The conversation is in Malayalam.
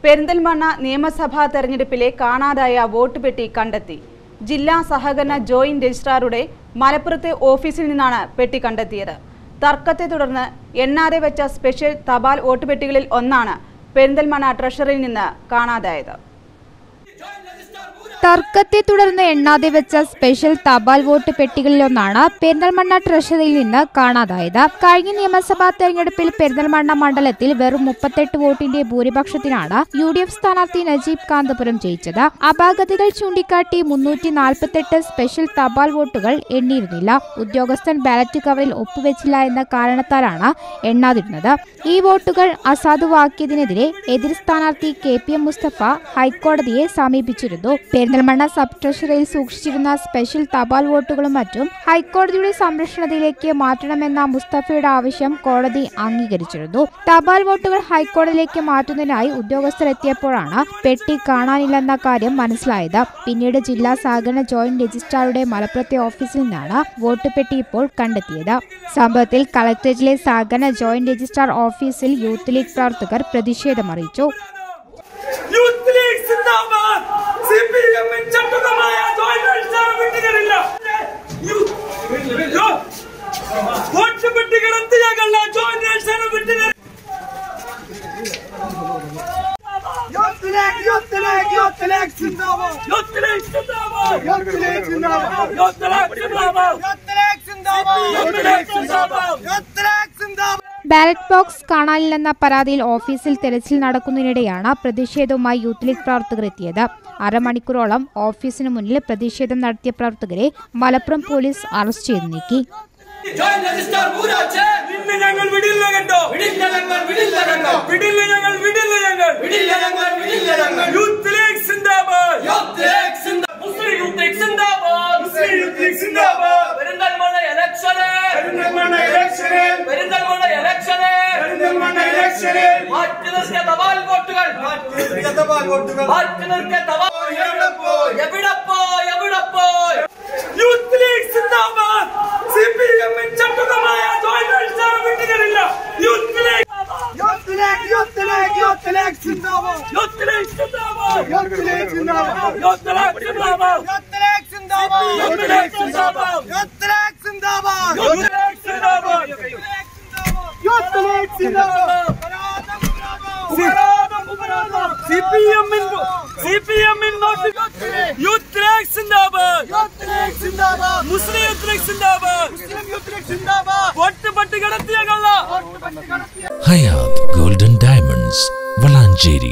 പെരിന്തൽമണ്ണ നിയമസഭാ തെരഞ്ഞെടുപ്പിലെ കാണാതായ വോട്ട് പെട്ടി കണ്ടെത്തി ജില്ലാ സഹകരണ ജോയിന്റ് രജിസ്ട്രാറുടെ മലപ്പുറത്തെ ഓഫീസിൽ നിന്നാണ് പെട്ടി കണ്ടെത്തിയത് തർക്കത്തെ തുടർന്ന് എണ്ണാതെ വെച്ച സ്പെഷ്യൽ തപാൽ വോട്ട് പെട്ടികളിൽ ഒന്നാണ് പെരിന്തൽമണ്ണ ട്രഷറിയിൽ നിന്ന് കാണാതായത് തർക്കത്തെ തുടർന്ന് എണ്ണാതെ വെച്ച സ്പെഷ്യൽ തപാൽ വോട്ട് പെട്ടികളിലൊന്നാണ് പെരിന്തൽമണ്ണ ട്രഷറിയിൽ നിന്ന് കാണാതായത് കഴിഞ്ഞ നിയമസഭാ തെരഞ്ഞെടുപ്പിൽ പെരിന്തൽമണ്ണ മണ്ഡലത്തിൽ വെറും മുപ്പത്തെട്ട് വോട്ടിന്റെ ഭൂരിപക്ഷത്തിനാണ് യു ഡി എഫ് സ്ഥാനാർത്ഥി നജീബ് കാന്തപുരം ജയിച്ചത് അപാകതകൾ ചൂണ്ടിക്കാട്ടി മുന്നൂറ്റി നാൽപ്പത്തെട്ട് സ്പെഷ്യൽ തപാൽ വോട്ടുകൾ എണ്ണിയിരുന്നില്ല ഉദ്യോഗസ്ഥൻ ബാലറ്റ് കവറിൽ ഒപ്പുവെച്ചില്ല എന്ന കാരണത്താലാണ് എണ്ണാതിരുന്നത് ഈ വോട്ടുകൾ അസാധുവാക്കിയതിനെതിരെ എതിർ സ്ഥാനാർത്ഥി കെ പി എം മുസ്തഫ ഹൈക്കോടതിയെ സമീപിച്ചിരുന്നു പെരിന്തൽമണ്ണ സബ് ട്രഷറിയിൽ സൂക്ഷിച്ചിരുന്ന സ്പെഷ്യൽ തപാൽ വോട്ടുകളും മറ്റും ഹൈക്കോടതിയുടെ സംരക്ഷണതയിലേക്ക് മാറ്റണമെന്ന മുസ്തഫയുടെ ആവശ്യം കോടതി അംഗീകരിച്ചിരുന്നു തപാൽ വോട്ടുകൾ ഹൈക്കോടതിയിലേക്ക് മാറ്റുന്നതിനായി ഉദ്യോഗസ്ഥർ എത്തിയപ്പോഴാണ് പെട്ടി കാണാനില്ലെന്ന കാര്യം മനസ്സിലായത് പിന്നീട് ജില്ലാ സഹകരണ ജോയിന്റ് രജിസ്ട്രാറുടെ മലപ്പുറത്തെ ഓഫീസിൽ നിന്നാണ് വോട്ട് പെട്ടി ഇപ്പോൾ കണ്ടെത്തിയത് സംഭവത്തിൽ കളക്ടറേറ്റിലെ സഹകരണ ജോയിന്റ് രജിസ്ട്രാർ ഓഫീസിൽ യൂത്ത് ലീഗ് പ്രവർത്തകർ പ്രതിഷേധമറിയിച്ചു യൂത്ത് ലീഗ് സിന്ദാബാദ് സി പി എമ്മിൻ ചട്ടുകമായ തൊഴിലാളിച്ചാർ വിട്ടുകളില്ല വോട്ട് പെട്ടികൾ എത്തിയാകല്ല ജോയിന്റ് വിട്ടുകൾ Youth League, Youth League, Youth League Zindabad. Youth League സിന്ദാബാദ് Youth League Zindabad. Youth League സിന്ദാബാദ് Youth League Zindabad. Youth League സിന്ദാബാദ് Youth League Zindabad. Ballot box കാണാനില്ലെന്ന പരാതിയിൽ ഓഫീസിൽ തെരച്ചിൽ നടക്കുന്നതിനിടെയാണ് പ്രതിഷേധവുമായി യൂത്ത് ലീഗ് പ്രവർത്തകർ എത്തിയത് അരമണിക്കൂറോളം ഓഫീസിന് മുന്നിൽ പ്രതിഷേധം നടത്തിയ പ്രവർത്തകരെ മലപ്പുറം പോലീസ് അറസ്റ്റ് ചെയ്തു നീക്കി ഇന്ന് ഞങ്ങൾ വിടില്ല കണ്ടോ വിടില്ല ഞങ്ങൾ വിടില്ല കണ്ടോ വിടില്ല ഞങ്ങൾ വിടില്ല ഞങ്ങൾ വിടില്ല ഞങ്ങൾ വിടില്ല ഞങ്ങൾ യൂത്ത് ലീഗ് സിന്ദാബാദ് യൂത്ത് ലീഗ് സിന്ദാബാദ് മുസ്ലിം യൂത്ത് ലീഗ് സിന്ദാബാദ് മുസ്ലിം യൂത്ത് ലീഗ് സിന്ദാബാദ് പെരിന്തൽമണ്ണ ഇലക്ഷന് പെരിന്തൽമണ്ണ ഇലക്ഷന് പെരിന്തൽമണ്ണ ഇലക്ഷന് പെരിന്തൽമണ്ണ ഇലക്ഷന് മാറ്റി നിർത്തിയ തപാൽ വോട്ടുകൾ മാറ്റി നിർത്തിയ തപാൽ എവിടെ പോയി എവിടെ പോയി എവിടെ പോയി യൂത്ത് ലീഗ് സിന്ദാബാദ് സി പി എമ്മിൻ ചട്ടുകമായ തൊഴിലാളിച്ചാർ വിട്ടുകളില്ല Youth League Youth League, Youth League, Youth League Zindabad. Youth League സിന്ദാബാദ് Youth League Zindabad. Youth League സിന്ദാബാദ് Youth League Zindabad. Youth League സിന്ദാബാദ് Youth League Zindabad. Youth League സിന്ദാബാദ് Youth League Zindabad. C P എമ്മിൻ സി പി എമ്മിൻ യൂത്ത് ലീഗ് സിന്ദാബാദ് Youth League Zindabad. Muslim Youth League സിന്ദാബാദ് Muslim Youth League Zindabad. Vote പട്ടിക നടത്തിയ കള്ള ഹയാത് ഗോൾഡൻ ഡയമണ്ട്സ് വളാഞ്ചേരി